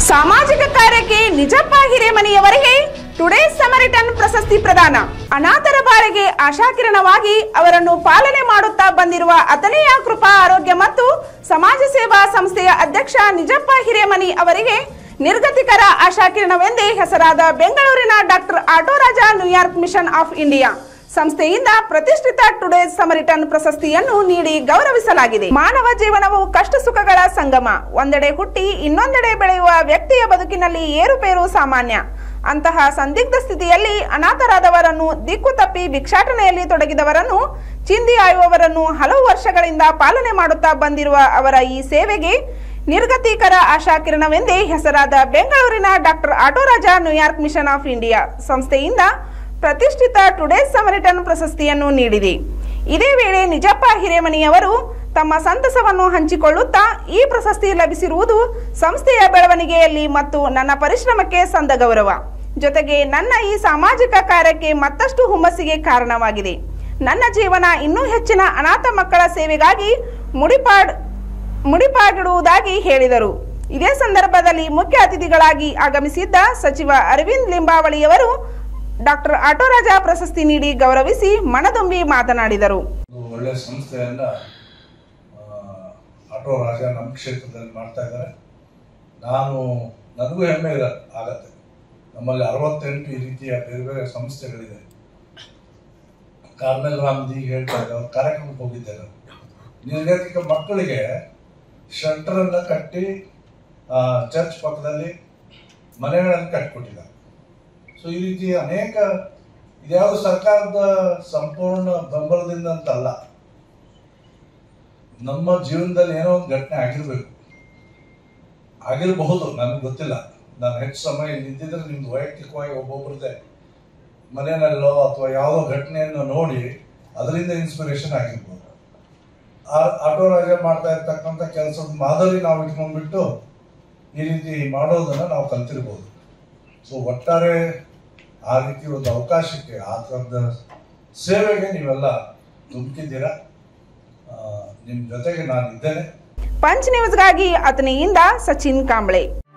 ಸಾಮಾಜಿಕ ಕಾರ್ಯಕ್ಕೆ ನಿಜಪ್ಪ ಹಿರೇಮನಿಯವರಿಗೆ today Samaritan ಪ್ರಶಸ್ತಿ ಪ್ರದಾನ ಅನಾಥರ ಬಾಳಿಗೆ ಆಶಾಕಿರಣವಾಗಿ ಅವರನ್ನು ಪಾಲನೆ ಮಾಡುತ್ತಾ ಬಂದಿರುವ ಅತನೆಯ ಕೃಪಾ ಆರೋಗ್ಯ ಮತ್ತು ಸಮಾಜ ಸೇವಾ ಸಂಸ್ಥೆಯ ಅಧ್ಯಕ್ಷ ನಿಜಪ್ಪ ಹಿರೇಮನಿ ಅವರಿಗೆ ನಿರ್ಗತಿಕರ ಆಶಾಕಿರಣವೆಂದೇ ಹೆಸರಾದ ಬೆಂಗಳೂರಿನ doctor ಆಟೋರಾಜ New York mission of India ಸಂಸ್ಥೆಯಿಂದ ಪ್ರತಿಷ್ಠಿತ ಟುಡೇ ಸಮರಿಟನ್ ಪ್ರಶಸ್ತಿಯನ್ನು ನೀಡಿ ಗೌರವಿಸಲಾಗಿದೆ ಮಾನವ ಜೀವನವು ಕಷ್ಟ ಸುಖಗಳ ಸಂಗಮ ಒಂದೆಡೆ ಹುಟ್ಟಿ ಇನ್ನೊಂದೆಡೆ ಬೆಳೆಯುವ ವ್ಯಕ್ತಿಯ ಬದುಕಿನಲ್ಲಿ ಏರುಪೇರು ಸಾಮಾನ್ಯ ಅಂತಹ ಸಂದಿಗ್ಧ ಸ್ಥಿತಿಯಲ್ಲಿ ಅನಾಥರಾದವರನ್ನು ದಿಕ್ಕು ತಪ್ಪಿ ಭಿಕ್ಷಾಟನೆಯಲ್ಲಿ ತೊಡಗಿದವರನ್ನು ಚಿಂದಿ ಆಯುವವರನ್ನು ಹಲವು ವರ್ಷಗಳಿಂದ ಪಾಲನೆ ಮಾಡುತ್ತಾ ಬಂದಿರುವ ಅವರ ಈ ಸೇವೆಗೆ ನಿರ್ಗತಿಕರ ಆಶಾಕಿರಣವೆಂದೇ ಹೆಸರಾದ ಬೆಂಗಳೂರಿನ doctor ಆಟೋರಾಜ New York mission of India ಸಂಸ್ಥೆಯಿಂದ ಪ್ರತಿಷ್ಠಿತ ಟುಡೇ ಸಮರಿಟನ್ ಪ್ರಶಸ್ತಿಯನ್ನು ನೀಡಿದೆ ಇದೇ ವೇಳೆ ನಿಜಪ್ಪ ಹಿರೇಮನಿಯವರು ತಮ್ಮ ಸಂತಸವನ್ನು ಹಂಚಿಕೊಳ್ಳುತ್ತಾ ಈ ಪ್ರಶಸ್ತಿ ಲಭಿಸಿರುವುದು ಸಂಸ್ಥೆಯ ಬೆಳವಣಿಗೆಯಲ್ಲಿ ಮತ್ತು ನನ್ನ ಪರಿಶ್ರಮಕ್ಕೆ ಸಂದ ಗೌರವ ಜೊತೆಗೆ ನನ್ನ ಈ ಸಾಮಾಜಿಕ ಕಾರ್ಯಕ್ಕೆ ಮತ್ತಷ್ಟು ಹುಮ್ಮಸ್ಸಿಗೆ ಕಾರಣವಾಗಿದೆ ನನ್ನ ಜೀವನ ಇನ್ನೂ ಹೆಚ್ಚಿನ ಅನಾಥ ಮಕ್ಕಳ ಸೇವೆಗಾಗಿ ಮುಡಿಪಾಡ್ ಮುಡಿಪಾಗಿಡುವುದಾಗಿ ಹೇಳಿದರು ಇದೇ ಸಂದರ್ಭದಲ್ಲಿ ಮುಖ್ಯ ಅತಿಥಿಗಳಾಗಿ ಆಗಮಿಸಿದ್ದ ಸಚಿವ ಅರವಿಂದ್ ಲಿಂಬಾವಳಿಯವರು ಡಾಕ್ಟರ್ ಆಟೋರಾಜ ಪ್ರಶಸ್ತಿ ನೀಡಿ ಗೌರವಿಸಿ ಮನದುಂಬಿ ಮಾತನಾಡಿದರು ಒಂದು ಒಳ್ಳೆಯ ಸಂಸ್ಥೆಯನ್ನ ಆ, ಆಟೋ ರಾಜ ನಮ್ಮ ಕ್ಷೇತ್ರದಲ್ಲಿ ಮಾಡ್ತಾ ಇದ್ದಾರೆ ನಾನು ನನಗೂ ಹೆಮ್ಮೆ ಇದೆ ಆಗತ್ತೆ ನಮ್ಮಲ್ಲಿ ಅರವತ್ತೆಂಟು ಈ ರೀತಿಯ ಬೇರೆ ಬೇರೆ ಸಂಸ್ಥೆಗಳಿದೆ ಕಾರ್ಮೆಲ್ ರಾಮ್ಜಿ ಈಗ ಹೇಳ್ತಾ ಇದ್ದಾರೆ ಅವ್ರ ಕಾರ್ಯಕ್ರಮಕ್ಕೆ ಹೋಗಿದ್ದೆ ನಾನು ನಿರ್ಗತಿಕ ಮಕ್ಕಳಿಗೆ ಶೆಲ್ಟರನ್ನು ಕಟ್ಟಿ ಆ, ಚರ್ಚ್ ಪಕ್ಕದಲ್ಲಿ ಮನೆಗಳನ್ನು ಕಟ್ಟಿಕೊಟ್ಟಿದ್ದಾರೆ ಸೊ ಈ ರೀತಿ ಅನೇಕ ಇದ್ಯಾವುದು ಸರ್ಕಾರದ ಸಂಪೂರ್ಣ ಬೆಂಬಲದಿಂದ ಅಂತಲ್ಲ ನಮ್ಮ ಜೀವನದಲ್ಲಿ ಏನೋ ಒಂದು ಘಟನೆ ಆಗಿರ್ಬೇಕು ಆಗಿರಬಹುದು ನನಗೆ ಗೊತ್ತಿಲ್ಲ ನಾನು ಹೆಚ್ಚು ಸಮಯ ಇಲ್ಲಿ ಇದ್ದಿದ್ರೆ ನಿಮ್ದು ವೈಯಕ್ತಿಕವಾಗಿ ಒಬ್ಬೊಬ್ರದ್ದೇ ಮನೆಯಲ್ಲೋ ಅಥವಾ ಯಾವುದೋ ಘಟನೆಯನ್ನು ನೋಡಿ ಅದರಿಂದ ಇನ್ಸ್ಪಿರೇಷನ್ ಆಗಿರ್ಬೋದು ಆ- ಆಟೋ ರಾಜ ಮಾಡ್ತಾ ಇರ್ತಕ್ಕಂಥ ಕೆಲಸದ ಮಾದರಿ ನಾವು ಇಟ್ಕೊಂಡ್ಬಿಟ್ಟು ಈ ರೀತಿ ಮಾಡೋದನ್ನ ನಾವು ಕಲ್ತಿರ್ಬೋದು ಸೊ ಒಟ್ಟಾರೆ ಆ ರೀತಿ ಒಂದು ಅವಕಾಶಕ್ಕೆ ಆ ಥರದ ಸೇವೆಗೆ ನೀವೆಲ್ಲ ಧುಮುಕಿದ್ದೀರಾ ನಿಮ್ಮ ಜೊತೆಗೆ ನಾನು ಇದ್ದೇನೆ ಪಂಚ್ ನ್ಯೂಸ್ಗಾಗಿ ಅತನಿಯಿಂದ ಸಚಿನ್ ಕಾಂಬ್ಳೆ